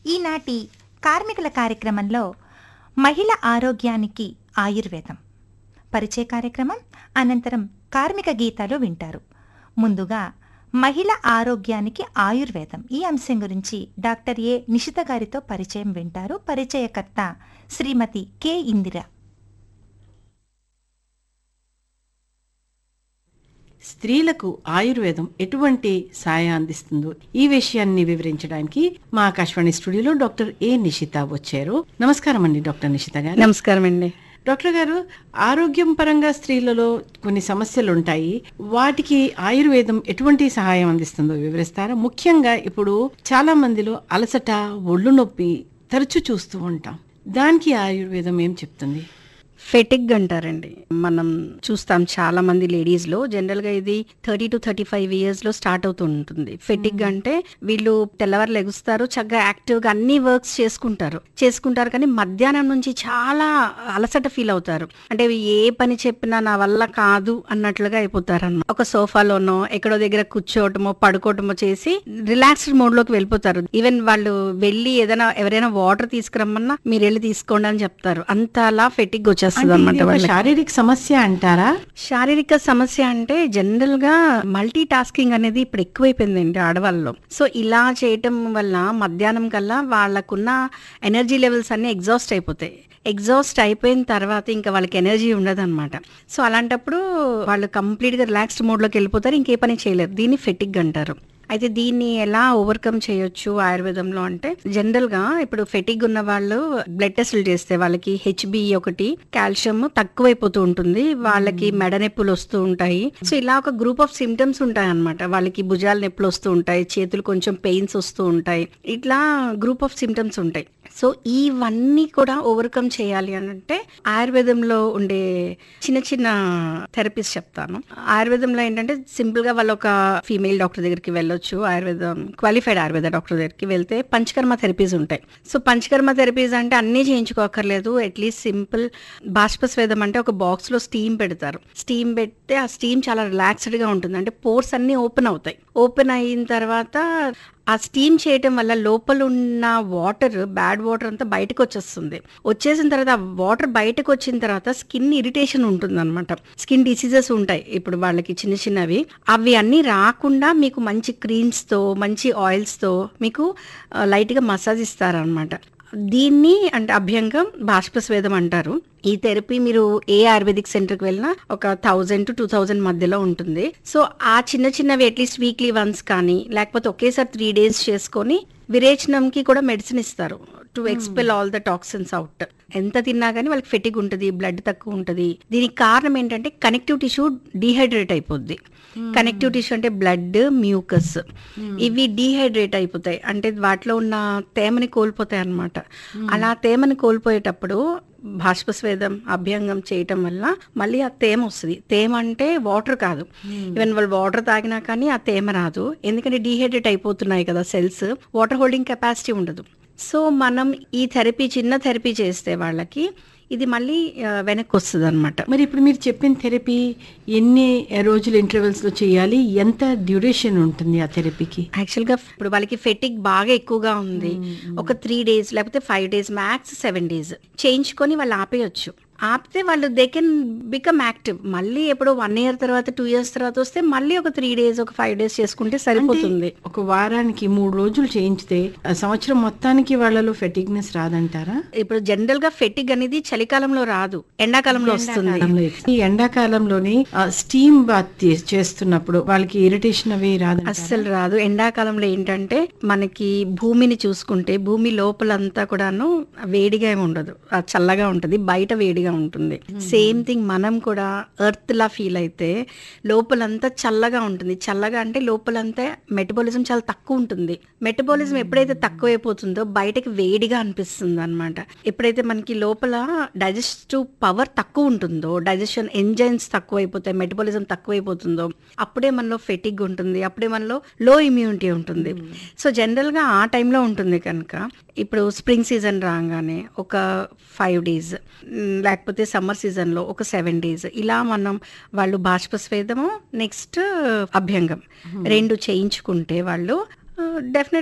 ఈనాటి కార్మికుల కార్యక్రమంలో మహిళ ఆరోగ్యానికి ఆయుర్వేదం పరిచయ కార్యక్రమం అనంతరం కార్మిక గీతాలు వింటారు ముందుగా మహిళ ఆరోగ్యానికి ఆయుర్వేదం ఈ అంశం గురించి డాక్టర్ ఏ నిషిత గారితో పరిచయం వింటారు పరిచయకర్త శ్రీమతి కె ఇందిర స్త్రీలకు ఆయుర్వేదం ఎటువంటి సాయం అందిస్తుందో ఈ విషయాన్ని వివరించడానికి మా ఆకాశవాణి స్టూడియోలో డాక్టర్ ఏ నిషిత వచ్చారు నమస్కారం అండి డాక్టర్ నిషిత గారు నమస్కారం అండి డాక్టర్ గారు ఆరోగ్యం పరంగా స్త్రీలలో కొన్ని సమస్యలు ఉంటాయి వాటికి ఆయుర్వేదం ఎటువంటి సహాయం అందిస్తుందో వివరిస్తారా ముఖ్యంగా ఇప్పుడు చాలా మందిలో అలసట ఒళ్ళు నొప్పి తరచూ చూస్తూ ఉంటాం దానికి ఆయుర్వేదం ఏం చెప్తుంది ఫెటిగ్ అంటారండి మనం చూస్తాం చాలా మంది లేడీస్ లో జనరల్ గా ఇది thirty to thirty five years లో స్టార్ట్ అవుతూ ఉంటుంది ఫెటిగ్ అంటే వీళ్ళు తెల్లవారు లెగుస్తారు చక్కగా యాక్టివ్ గా అన్ని వర్క్స్ చేసుకుంటారు చేసుకుంటారు కానీ మధ్యాహ్నం నుంచి చాలా అలసట ఫీల్ అవుతారు అంటే ఏ పని చెప్పినా నా వల్ల కాదు అన్నట్లుగా అయిపోతారు అన్నమాట ఒక సోఫాలోనో ఎక్కడో దగ్గర కూర్చోవటమో పడుకోవటమో చేసి రిలాక్స్డ్ మోడ్ లోకి వెళ్ళిపోతారు ఈవెన్ వాళ్ళు వెళ్ళి ఏదైనా ఎవరైనా వాటర్ తీసుకురమ్మన్నా మీరు వెళ్ళి తీసుకోండి అని చెప్తారు అంతలా ఫెటిగ్ వచ్చేస్తుంది అంటే ఇది అనమాట ఒక వాళ్ళకి శారీరక సమస్య అంటారా శారీరక సమస్య అంటే జనరల్ గా మల్టీ టాస్కింగ్ అనేది ఇప్పుడు ఎక్కువైపోయిందండి ఆడవాళ్ళలో సో ఇలా చేయటం వల్ల మధ్యాహ్నం కల్లా వాళ్ళకున్న ఎనర్జీ లెవెల్స్ అన్ని ఎగ్జాస్ట్ అయిపోతాయి ఎగ్జాస్ట్ అయిపోయిన తర్వాత ఇంకా వాళ్ళకి ఎనర్జీ ఉండదు అనమాట సో అలాంటప్పుడు వాళ్ళు కంప్లీట్ గా రిలాక్స్డ్ మోడ్ లోకి వెళ్ళిపోతారు ఇంకే పని చేయలేరు దీన్ని ఫెటిగ్ అంటారు అయితే దీన్ని ఎలా ఓవర్కమ్ చేయొచ్చు ఆయుర్వేదంలో అంటే జనరల్ గా ఇప్పుడు ఫెటిగ్ ఉన్న వాళ్ళు బ్లడ్ టెస్టులు చేస్తే వాళ్ళకి హెచ్బి ఒకటి కాల్షియం తక్కువైపోతూ ఉంటుంది వాళ్ళకి మెడ నొప్పులు వస్తూ ఉంటాయి సో ఇలా ఒక గ్రూప్ ఆఫ్ సిమ్టమ్స్ ఉంటాయి అనమాట వాళ్ళకి భుజాల నొప్పులు వస్తూ ఉంటాయి చేతులు కొంచెం పెయిన్స్ వస్తూ ఉంటాయి ఇట్లా గ్రూప్ ఆఫ్ సిమ్టమ్స్ ఉంటాయి సో ఇవన్నీ కూడా ఓవర్కమ్ చేయాలి అని అంటే ఆయుర్వేదంలో ఉండే చిన్న చిన్న థెరపీస్ చెప్తాను ఆయుర్వేదంలో ఏంటంటే సింపుల్ గా వాళ్ళు ఒక ఫీమేల్ డాక్టర్ దగ్గరికి వెళ్ళొచ్చు ఆయుర్వేదం క్వాలిఫైడ్ ఆయుర్వేద డాక్టర్ దగ్గరికి వెళ్తే పంచకర్మ థెరపీస్ ఉంటాయి సో పంచకర్మ థెరపీస్ అంటే అన్నీ చేయించుకోకర్లేదు అట్లీస్ట్ సింపుల్ బాష్పస్వేదం అంటే ఒక బాక్స్ లో స్టీమ్ పెడతారు స్టీమ్ పెడితే ఆ స్టీమ్ చాలా రిలాక్స్డ్ గా ఉంటుంది అంటే పోర్స్ అన్ని ఓపెన్ అవుతాయి ఓపెన్ అయిన తర్వాత ఆ స్టీమ్ చేయటం వల్ల లోపల ఉన్న వాటర్ బ్యాడ్ వాటర్ అంతా బయటకు వచ్చేస్తుంది వచ్చేసిన తర్వాత ఆ వాటర్ బయటకు వచ్చిన తర్వాత స్కిన్ ఇరిటేషన్ ఉంటుంది అనమాట స్కిన్ డిసీజెస్ ఉంటాయి ఇప్పుడు వాళ్ళకి చిన్న చిన్నవి అవి అన్నీ రాకుండా మీకు మంచి క్రీమ్స్ తో మంచి ఆయిల్స్ తో మీకు లైట్ గా మసాజ్ ఇస్తారనమాట దీన్ని అంటే అభ్యంగం బాష్పస్వేదం అంటారు ఈ థెరపీ మీరు ఏ ఆయుర్వేదిక్ సెంటర్కి వెళ్ళినా ఒక థౌజండ్ టు టూ థౌజండ్ మధ్యలో ఉంటుంది సో ఆ చిన్న చిన్నవి అట్లీస్ట్ వీక్లీ వన్స్ కానీ లేకపోతే ఒకేసారి త్రీ డేస్ చేసుకొని విరేచనంకి కూడా మెడిసిన్ ఇస్తారు to expel all the toxins out ఎంత తిన్నా కానీ వాళ్ళకి ఫెటిగ్ ఉంటుంది బ్లడ్ తక్కువ ఉంటుంది దీనికి కారణం ఏంటంటే కనెక్టివ్ టిష్యూ డీహైడ్రేట్ అయిపోద్ది కనెక్టివ్ టిష్యూ అంటే బ్లడ్ మ్యూకస్ ఇవి డీహైడ్రేట్ అయిపోతాయి అంటే వాటిలో ఉన్న తేమని కోల్పోతాయి అన్నమాట అలా తేమని కోల్పోయేటప్పుడు బాష్పస్వేదం అభ్యంగం చేయటం వల్ల మళ్ళీ ఆ తేమ వస్తుంది తేమ అంటే వాటర్ కాదు ఈవెన్ వాళ్ళు వాటర్ తాగినా కానీ ఆ తేమ రాదు ఎందుకంటే డీహైడ్రేట్ అయిపోతున్నాయి కదా సెల్స్ వాటర్ హోల్డింగ్ కెపాసిటీ ఉండదు సో మనం ఈ థెరపీ చిన్న థెరపీ చేస్తే వాళ్ళకి ఇది మళ్ళీ ఆ, వెనక్కి వస్తుంది అనమాట మరి ఇప్పుడు మీరు చెప్పిన థెరపీ ఎన్ని రోజులు ఇంటర్వెల్స్ లో చేయాలి ఎంత డ్యూరేషన్ ఉంటుంది ఆ థెరపీకి యాక్చువల్ గా ఇప్పుడు వాళ్ళకి ఫెటిక్ బాగా ఎక్కువగా ఉంది ఒక త్రీ డేస్ లేకపోతే five days max seven days చేయించుకొని వాళ్ళు ఆపేయొచ్చు ఆపితే వాళ్ళు దే కెన్ బికమ్ యాక్టివ్ మళ్ళీ ఎప్పుడో వన్ ఇయర్ తర్వాత టూ ఇయర్స్ తర్వాత వస్తే మళ్ళీ ఒక త్రీ డేస్ ఒక ఫైవ్ డేస్ చేసుకుంటే సరిపోతుంది ఒక వారానికి మూడు రోజులు చేయించితే ఆ సంవత్సరం మొత్తానికి వాళ్ళలో ఫెటిగ్నెస్ రాదంటారా ఇప్పుడు జనరల్ గా ఫెటిక్ అనేది చలికాలంలో రాదు ఎండాకాలంలో వస్తుంది ఎండాకాలంలో ఈ ఎండాకాలంలోని స్టీమ్ బాత్ తీ- చేస్తున్నప్పుడు వాళ్ళకి ఇరిటేషన్ అవి రాదు అస్సలు రాదు ఎండాకాలంలో ఏంటంటే మనకి భూమిని చూసుకుంటే భూమి లోపలంతా కూడాను వేడిగా ఏమి ఉండదు ఆ చల్లగా ఉంటది బయట వేడిగా ఉంటుంది సేమ్ థింగ్ మనం కూడా ఎర్త్ లా ఫీల్ అయితే లోపలంతా చల్లగా ఉంటుంది చల్లగా అంటే లోపలంతా మెటబాలిజం చాలా తక్కువ ఉంటుంది మెటబాలిజం ఎప్పుడైతే తక్కువైపోతుందో బయటకి వేడిగా అనిపిస్తుంది అనమాట ఎప్పుడైతే మనకి లోపల డైజెస్టివ్ పవర్ తక్కువ ఉంటుందో డైజెషన్ ఎంజైన్స్ తక్కువైపోతాయి మెటబాలిజం తక్కువైపోతుందో అప్పుడే మనలో ఫెటిగ్ ఉంటుంది అప్పుడే మనలో లో ఇమ్యూనిటీ ఉంటుంది సో జనరల్ గా ఆ టైంలో ఉంటుంది కనుక ఇప్పుడు స్ప్రింగ్ సీజన్ రాగానే ఒక ఫైవ్ డేస్ లేకపోతే సమ్మర్ సీజన్లో ఒక సెవెన్ డేస్ ఇలా మనం వాళ్ళు బాష్పస్వేదము నెక్స్ట్ అభ్యంగం రెండు చేయించుకుంటే వాళ్ళు డెఫినెట్